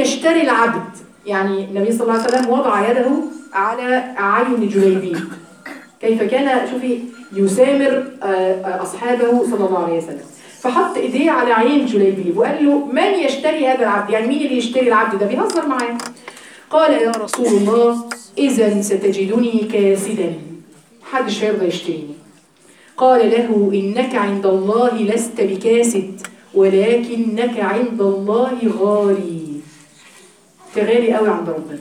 يشتري العبد يعني النبي صلى الله عليه وسلم وضع يده على عين جليبيب كيف كان شوفي يسامر آه، آه، أصحابه صلى الله عليه وسلم فحط ايديه على عين جليبيب وقال له من يشتري هذا العبد يعني مين اللي يشتري العبد ده بيهزر معاه قال يا رسول الله إذا ستجدني كاسدا محدش هيرضى يشتريني قال له إنك عند الله لست بكاسد ولكنك عند الله غالي تغالي قوي عند ربنا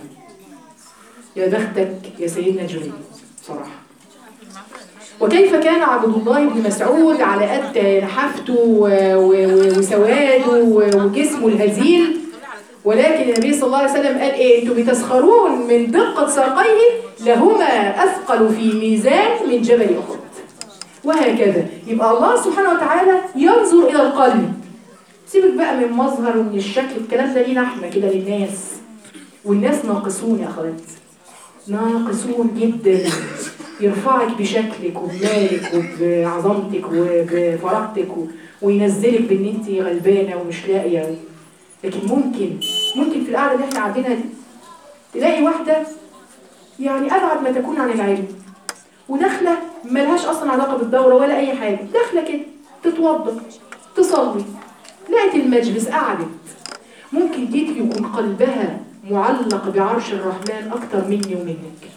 يا بختك يا سيدنا جليل صراحة وكيف كان عبد الله بن مسعود على قد نحافته و- و- وسواده وجسمه الهزيل ولكن النبي صلى الله عليه وسلم قال ايه انتم بتسخرون من دقة ساقيه لهما اثقل في ميزان من جبل احد وهكذا يبقى الله سبحانه وتعالى ينظر الى القلب سيبك بقى من مظهر ومن الشكل الكلام ده لينا احنا كده للناس والناس ناقصون يا اخوات ناقصون جدا يرفعك بشكلك وبمالك وبعظمتك وبفرحتك و- وينزلك بان انت غلبانه ومش لاقيه لكن ممكن ممكن في القعده اللي احنا قاعدينها دي تلاقي واحده يعني ابعد ما تكون عن العلم وداخله ملهاش اصلا علاقه بالدوره ولا اي حاجه داخله كده تتوضا تصلي لقت المجلس قعدت ممكن دي يكون قلبها معلق بعرش الرحمن اكتر مني ومنك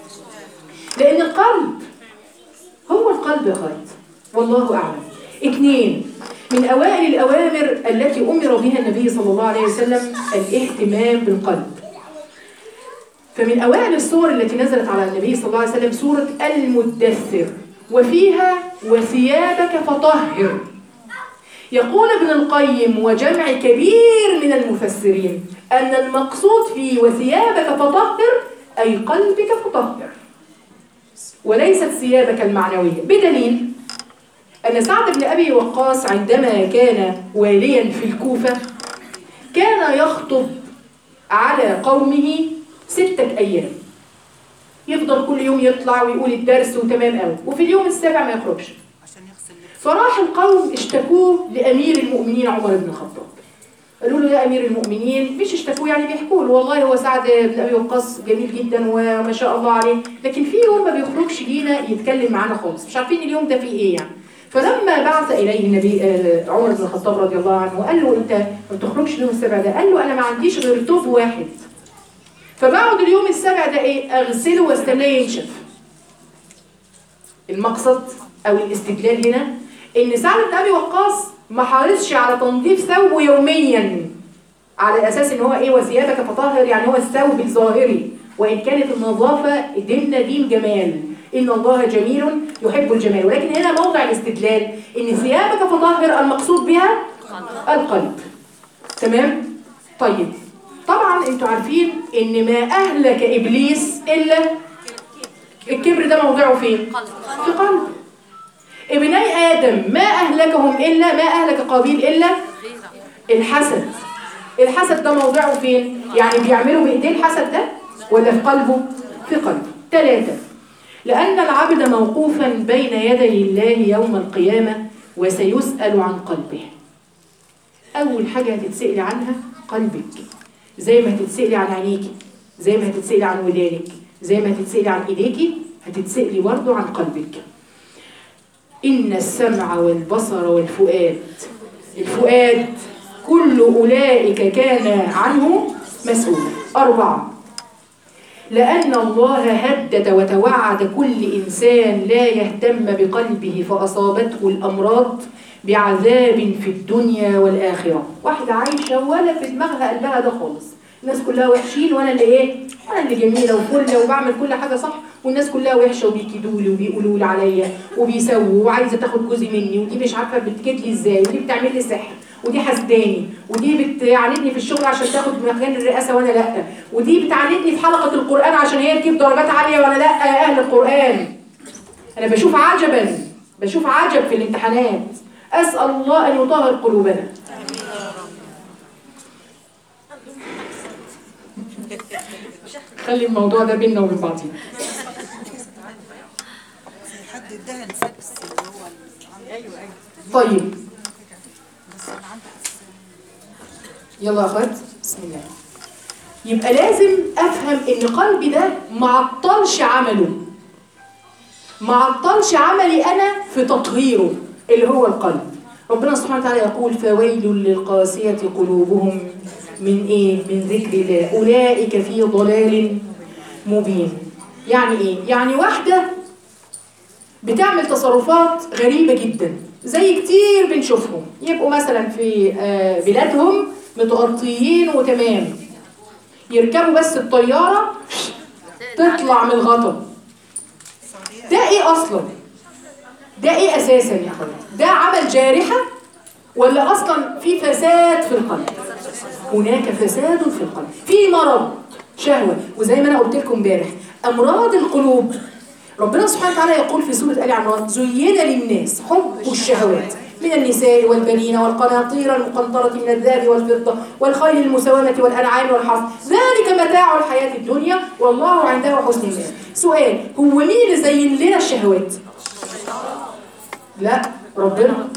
لان القلب هو القلب يا خالد والله اعلم اثنين من اوائل الاوامر التي امر بها النبي صلى الله عليه وسلم الاهتمام بالقلب فمن أوائل السور التي نزلت على النبي صلى الله عليه وسلم سورة المدثر وفيها وثيابك فطهر يقول ابن القيم وجمع كبير من المفسرين أن المقصود في وثيابك فطهر أي قلبك فطهر وليست ثيابك المعنوية بدليل أن سعد بن أبي وقاص عندما كان واليا في الكوفة كان يخطب على قومه ستة أيام يفضل كل يوم يطلع ويقول الدرس وتمام قوي وفي اليوم السابع ما يخرجش فراح القوم اشتكوه لأمير المؤمنين عمر بن الخطاب قالوا له يا أمير المؤمنين مش اشتكوه يعني بيحكوا له والله هو سعد بن أبي وقاص جميل جدا وما شاء الله عليه لكن في يوم ما بيخرجش لينا يتكلم معانا خالص مش عارفين اليوم ده فيه ايه يعني فلما بعث اليه النبي آه، عمر بن الخطاب رضي الله عنه وقال له انت ما بتخرجش اليوم السابع ده قال له انا ما عنديش غير توب واحد فبقعد اليوم السابع ده ايه اغسله واستناه ينشف المقصد او الاستدلال هنا ان سعد بن ابي وقاص ما حرصش على تنظيف ثوبه يوميا على اساس ان هو ايه وثيابك فطهر يعني هو الثوب الظاهري وان كانت النظافه ديننا دين جمال ان الله جميل يحب الجمال ولكن هنا موضع الاستدلال ان ثيابك فطهر المقصود بها القلب تمام طيب طبعا انتوا عارفين ان ما اهلك ابليس الا الكبر ده موضعه فين في قلب ابني ادم ما اهلكهم الا ما اهلك قابيل الا الحسد الحسد ده موضعه فين يعني بيعملوا بايديه الحسد ده ولا في قلبه في قلبه ثلاثه لان العبد موقوفا بين يدي الله يوم القيامه وسيسال عن قلبه اول حاجه هتتسالي عنها قلبك زي ما هتتسالي عن عينيكي زي ما هتتسالي عن ودانك زي ما هتتسالي عن ايديكي هتتسالي برضه عن قلبك ان السمع والبصر والفؤاد الفؤاد كل اولئك كان عنه مسؤولا اربعه لأن الله هدد وتوعد كل إنسان لا يهتم بقلبه فأصابته الأمراض بعذاب في الدنيا والآخرة واحدة عايشة ولا في دماغها قلبها ده خالص الناس كلها وحشين وانا اللي ايه انا اللي جميله وفله وبعمل كل حاجه صح والناس كلها وحشه وبيكيدوا لي وبيقولوا لي عليا وبيسووا وعايزه تاخد جزء مني ودي مش عارفه بتكيد لي ازاي ودي بتعمل لي سحر ودي حسداني ودي بتعاندني في الشغل عشان تاخد مكان الرئاسه وانا لا ودي بتعاندني في حلقه القران عشان هي تجيب درجات عاليه وانا لا يا اهل القران انا بشوف عجبا بشوف عجب في الامتحانات اسال الله ان يطهر قلوبنا خلي الموضوع ده بيننا وبين بعضينا حد اداها نفس اللي هو ايوه ايوه طيب يلا يا اخوات بسم الله يبقى لازم افهم ان قلبي ده معطلش عمله معطلش عملي انا في تطهيره اللي هو القلب ربنا سبحانه وتعالى يقول فويل للقاسية قلوبهم من ايه من ذكر الله اولئك في ضلال مبين يعني ايه يعني واحده بتعمل تصرفات غريبه جدا زي كتير بنشوفهم يبقوا مثلا في آه، بلادهم متغطيين وتمام يركبوا بس الطياره تطلع من الغطا ده ايه اصلا ده ايه اساسا يا اخوان ده عمل جارحه ولا اصلا في فساد في القلب هناك فساد في القلب في مرض شهوه وزي ما انا قلت لكم امبارح امراض القلوب ربنا سبحانه وتعالى يقول في سوره ال عمران زين للناس حب الشهوات من النساء والبنين والقناطير المقنطرة من الذهب والفضة والخيل المسومة والأنعام والحرث ذلك متاع الحياة الدنيا والله عنده حسن المآب سؤال هو مين اللي زين لنا الشهوات؟ لا ربنا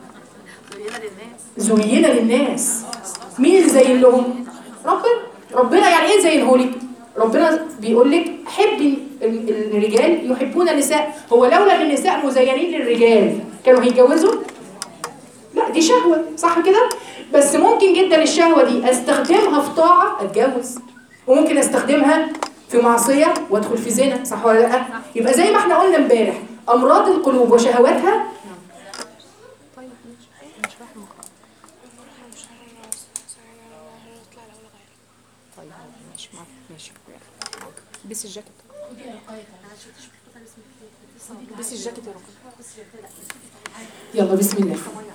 زين للناس مين اللي زين لهم ربنا ربنا يعني ايه زينه لك ربنا بيقول لك حب ال- ال- الرجال يحبون النساء هو لولا ان النساء مزينين للرجال كانوا هيتجوزوا لا دي شهوه صح كده بس ممكن جدا الشهوه دي استخدمها في طاعه اتجوز وممكن استخدمها في معصيه وادخل في زنا صح ولا لا يبقى زي ما احنا قلنا امبارح امراض القلوب وشهواتها طيب ماشي معاك ماشي بس الجاكيت بس الجاكيت يا رب يلا بسم الله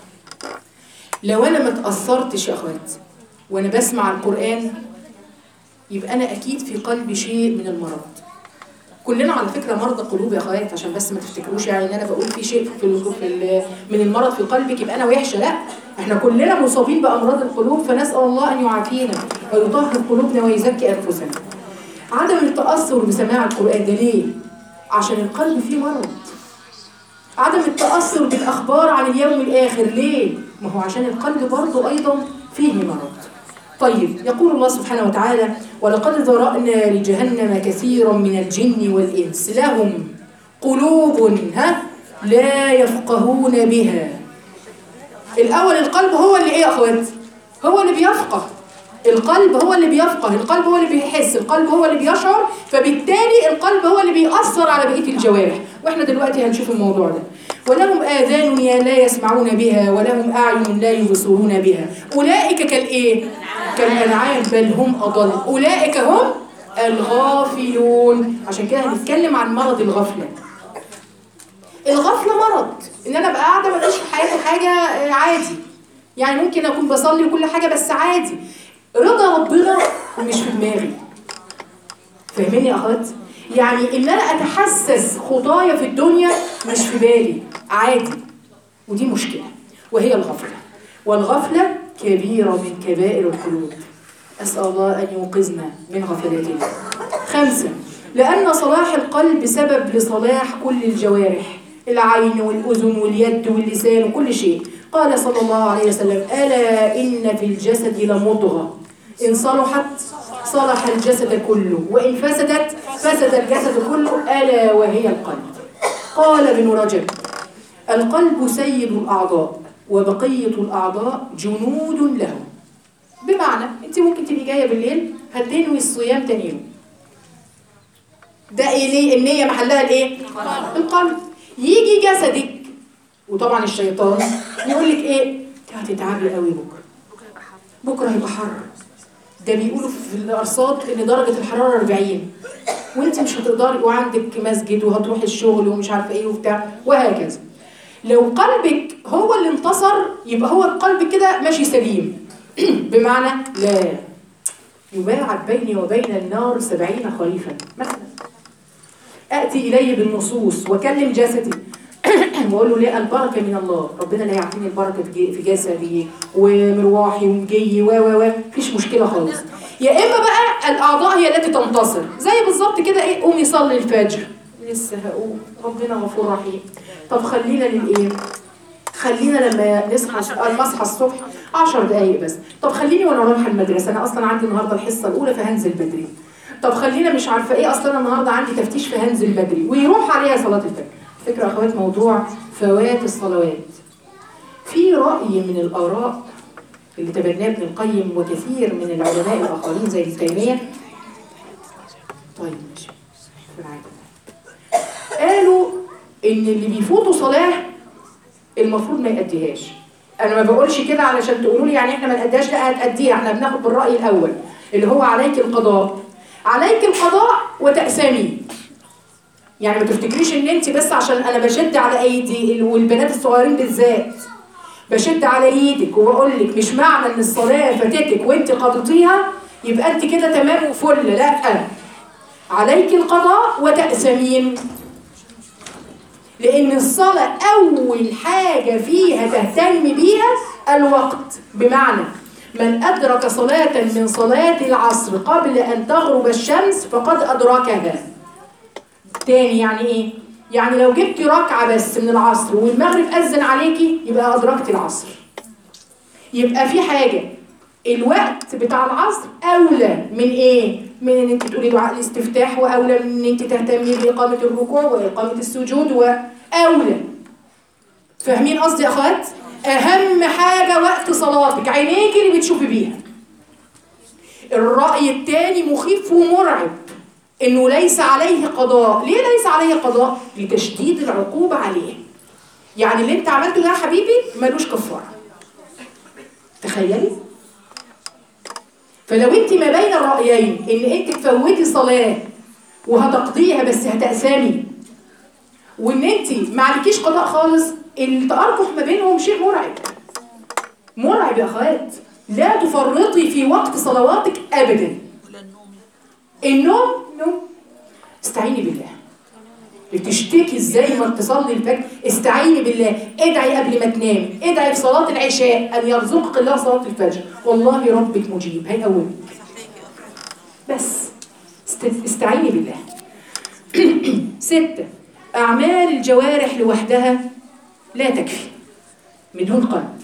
لو انا ما تاثرتش يا اخوات وانا بسمع القران يبقى انا اكيد في قلبي شيء من المرض كلنا على فكره مرضى قلوب يا اخوات عشان بس ما تفتكروش يعني ان انا بقول في شيء في ال- في ال- من المرض في قلبك يبقى انا وحشه لا احنا كلنا مصابين بامراض القلوب فنسال الله ان يعافينا ويطهر قلوبنا ويزكي انفسنا عدم التاثر بسماع القران ده ليه عشان القلب فيه مرض عدم التأثر بالأخبار عن اليوم الآخر ليه؟ ما هو عشان القلب برضه أيضا فيه مرض طيب يقول الله سبحانه وتعالى ولقد ذرأنا لجهنم كثيرا من الجن والإنس لهم قلوب ها لا يفقهون بها الأول القلب هو اللي إيه يا أخوات؟ هو اللي بيفقه القلب هو اللي بيفقه القلب هو اللي بيحس القلب هو اللي بيشعر فبالتالي القلب هو اللي بيأثر على بقية الجوارح واحنا دلوقتي هنشوف الموضوع ده ولهم آذان يا لا يسمعون بها ولهم أعين لا يبصرون بها أولئك كالإيه؟ كالأنعام بل هم أضل أولئك هم الغافلون عشان كده هنتكلم عن مرض الغفلة الغفلة مرض ان انا ابقى قاعدة ملقاش في حياتي حاجة آه، عادي يعني ممكن اكون بصلي وكل حاجة بس عادي رضا ربنا مش في دماغي فاهميني يا اخوات يعني ان انا اتحسس خطايا في الدنيا مش في بالي عادي ودي مشكلة وهي الغفلة والغفلة كبيرة من كبائر القلوب أسأل الله أن يوقظنا من غفلتنا خمسة لأن صلاح القلب سبب لصلاح كل الجوارح العين والأذن واليد واللسان وكل شيء قال صلى الله عليه وسلم ألا إن في الجسد لمضغة إن صلحت صلح الجسد كله وإن فسدت فسد الجسد كله ألا وهي القلب قال ابن رجب القلب سيد الأعضاء وبقية الأعضاء جنود له بمعنى انت ممكن تبقي جايه بالليل هتنوي الصيام تاني يوم ده ايه ليه النيه محلها الايه القلب يجي جسدك وطبعا الشيطان يقول لك ايه انت هتتعبي قوي بكره بكره هيبقى حر ده بيقولوا في الارصاد ان درجه الحراره 40 وانت مش هتقدري وعندك مسجد وهتروحي الشغل ومش عارفه ايه وبتاع وهكذا لو قلبك هو اللي انتصر يبقى هو القلب كده ماشي سليم بمعنى لا يباعد بيني وبين النار سبعين خريفا مثلا أتي إليه بالنصوص وكلم جسدي وأقول له لا البركة من الله ربنا لا يعطيني البركة في جي- في جسدي ومروحي ومجيي و و و مفيش مشكلة خالص يا إما بقى الأعضاء هي التي تنتصر زي بالظبط كده إيه قومي صلي الفجر لسه هقوم ربنا غفور رحيم طب خلينا للإيه خلينا لما نصحى لما اصحى الصبح 10 دقايق بس طب خليني وانا رايحه المدرسه انا اصلا عندي النهارده الحصه الاولى فهنزل بدري طب خلينا مش عارفه ايه اصلا انا النهارده عندي تفتيش فهنزل بدري ويروح عليها صلاه الفجر فكره يا اخوات موضوع فوات الصلوات في راي من الاراء اللي تبناه ابن القيم وكثير من العلماء الاخرين زي ابن تيميه طيب ماشي في العادة. قالوا ان اللي بيفوتوا صلاه المفروض ما يأديهاش انا ما بقولش كده علشان تقولوا لي يعني احنا ما نأديهاش لا هتأديها احنا بناخد بالرأي الاول اللي هو عليك القضاء عليك القضاء وتأسمي يعني ما تفتكريش ان انت بس عشان انا بشد على ايدي والبنات الصغيرين بالذات بشد على ايدك وبقول لك مش معنى ان الصلاه فاتتك وانت قضيتيها يبقى انت كده تمام وفل لا عليك القضاء وتأسمين لأن الصلاة أول حاجة فيها تهتم بيها الوقت بمعنى من أدرك صلاة من صلاة العصر قبل أن تغرب الشمس فقد أدركها تاني يعني إيه؟ يعني لو جبت ركعة بس من العصر والمغرب أذن عليكي يبقى أدركت العصر يبقى في حاجة الوقت بتاع العصر أولى من إيه؟ من إن أنت تقولي دعاء الاستفتاح وأولى من إن أنت تهتمي بإقامة الركوع وإقامة السجود وأولى فاهمين قصدي يا أخوات؟ أهم حاجة وقت صلاتك عينيك اللي بتشوفي بيها الرأي الثاني مخيف ومرعب إنه ليس عليه قضاء ليه ليس عليه قضاء؟ لتشديد العقوبة عليه يعني اللي انت عملته ده يا حبيبي ملوش كفارة تخيلي فلو انت ما بين الرأيين ان انت تفوتي صلاة وهتقضيها بس هتأسامي وان انت ما عليكيش قضاء خالص التأرجح ما بينهم شيء مرعب مرعب يا اخوات لا تفرطي في وقت صلواتك ابدا النوم نوم استعيني بالله بتشتكي ازاي ما تصلي الفجر استعيني بالله ادعي قبل ما تنامي ادعي في صلاة العشاء ان يرزقك الله صلاة الفجر والله ربك مجيب هيقومك بس است- استعيني بالله ستة أعمال الجوارح لوحدها لا تكفي بدون قلب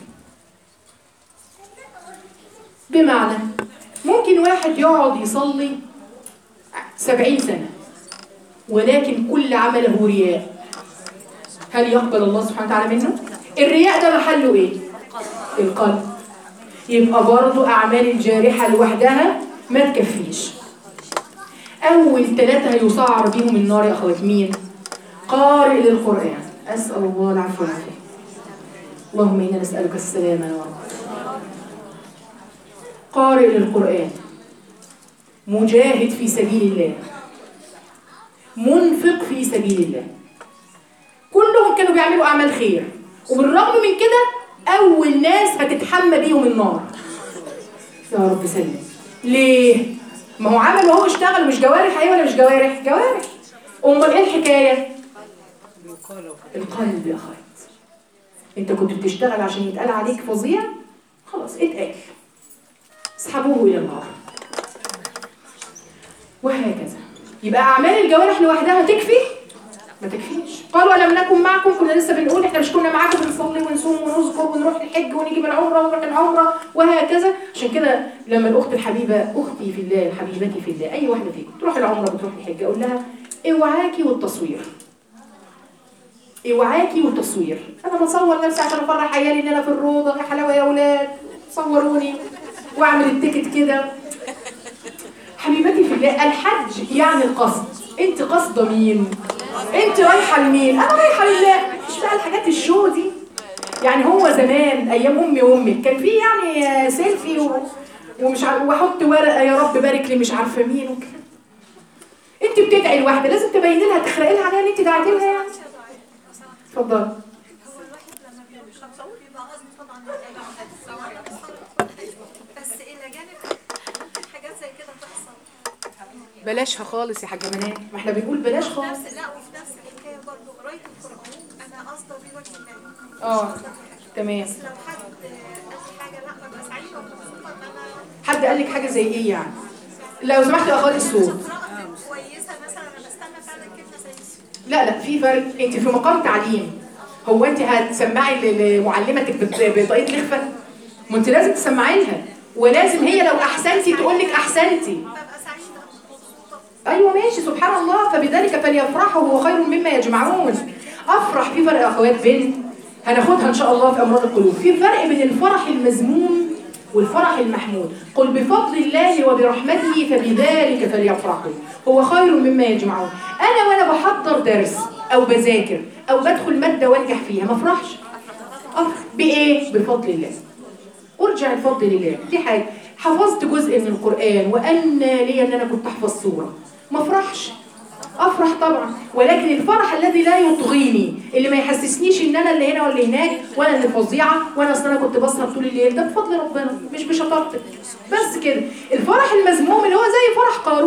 بمعنى ممكن واحد يقعد يصلي سبعين سنة ولكن كل عمله رياء هل يقبل الله سبحانه وتعالى منه؟ الرياء ده محله ايه؟ القلب يبقى برضو أعمال الجارحة لوحدها ما تكفيش أول ثلاثة هيصعر بيهم النار يا أخوات مين؟ قارئ للقرآن أسأل الله العفو والعافية اللهم إنا نسألك السلامة يا رب قارئ للقرآن مجاهد في سبيل الله منفق في سبيل الله كلهم كانوا بيعملوا أعمال خير وبالرغم من كده أول ناس هتتحمى بيهم النار يا رب سلم ليه؟ ما هو عمل وهو اشتغل مش جوارح ايه ولا مش جوارح؟ جوارح امال ايه الحكايه؟ القلب يا اخوات انت كنت بتشتغل عشان يتقال عليك فظيع خلاص اتقال اسحبوه الى النار وهكذا يبقى اعمال الجوارح لوحدها تكفي ما تكفيش قالوا ألم نكن معكم كنا لسه بنقول احنا مش كنا معاكم بنصلي ونصوم ونذكر ونروح الحج ونيجي من العمره ونروح العمره وهكذا عشان كده لما الاخت الحبيبه اختي في الله حبيبتي في الله اي واحده فيكم تروح العمره بتروح الحج اقول لها اوعاكي والتصوير اوعاكي والتصوير انا بصور نفسي عشان افرح عيالي ان انا في الروضه يا حلاوه يا اولاد صوروني واعمل التيكت كده حبيبتي في الله الحج يعني القصد انت قصده مين انت رايحه لمين انا رايحه لله مش بقى الحاجات الشو دي يعني هو زمان ايام امي وامك كان في يعني آه، سيلفي و... ومش عارف واحط ورقه يا رب بارك لي مش عارفه مين وكده انت بتدعي الواحده لازم تبين لها تخرقي لها عليها ان انت دعيتي لها يعني اتفضلي هو الواحد لما بيشخص بيبقى قصده طبعا بس الى جانب ممكن حاجات زي كده تحصل بلاشها خالص يا حاجه منال ما احنا بنقول بلاش خالص نفس لا وفي نفس الحكايه برضه قرايه القران انا قصده بيه وجه الله اه تمام بس لو حد قال لي حاجه لا ببقى سعيده ومبسوطه ان انا حد قال لك حاجه زي ايه يعني لو سمحت يا اخواتي الصوت قراءه كويسه مثلا انا بستنى فعلا كلمه زي دي لا لا في فرق انت في مقام تعليم هو انت هتسمعي ل- لمعلمتك بط- بطاقيه لخفه ما انت لازم تسمعي لها ولازم هي لو احسنتي تقول لك احسنتي ببقى سعيده مبسوطه ايوه ماشي سبحان الله فبذلك فليفرحوا هو خير مما يجمعون افرح في فرق يا اخوات بين هناخدها ان شاء الله في امراض القلوب في فرق بين الفرح المذموم والفرح المحمود قل بفضل الله وبرحمته فبذلك فليفرحوا هو خير مما يجمعون انا وانا بحضر درس او بذاكر او بدخل ماده وانجح فيها ما افرحش افرح بايه بفضل الله ارجع الفضل لله دي حاجه حفظت جزء من القران وان لي ان انا كنت احفظ سوره ما افرحش افرح طبعا ولكن الفرح الذي لا يطغيني اللي ما يحسسنيش ان انا اللي هنا واللي هناك وانا اللي فظيعه وانا اصل انا كنت بسهر طول الليل ده بفضل ربنا مش بشطارتك بس كده الفرح المذموم اللي هو زي فرح قارون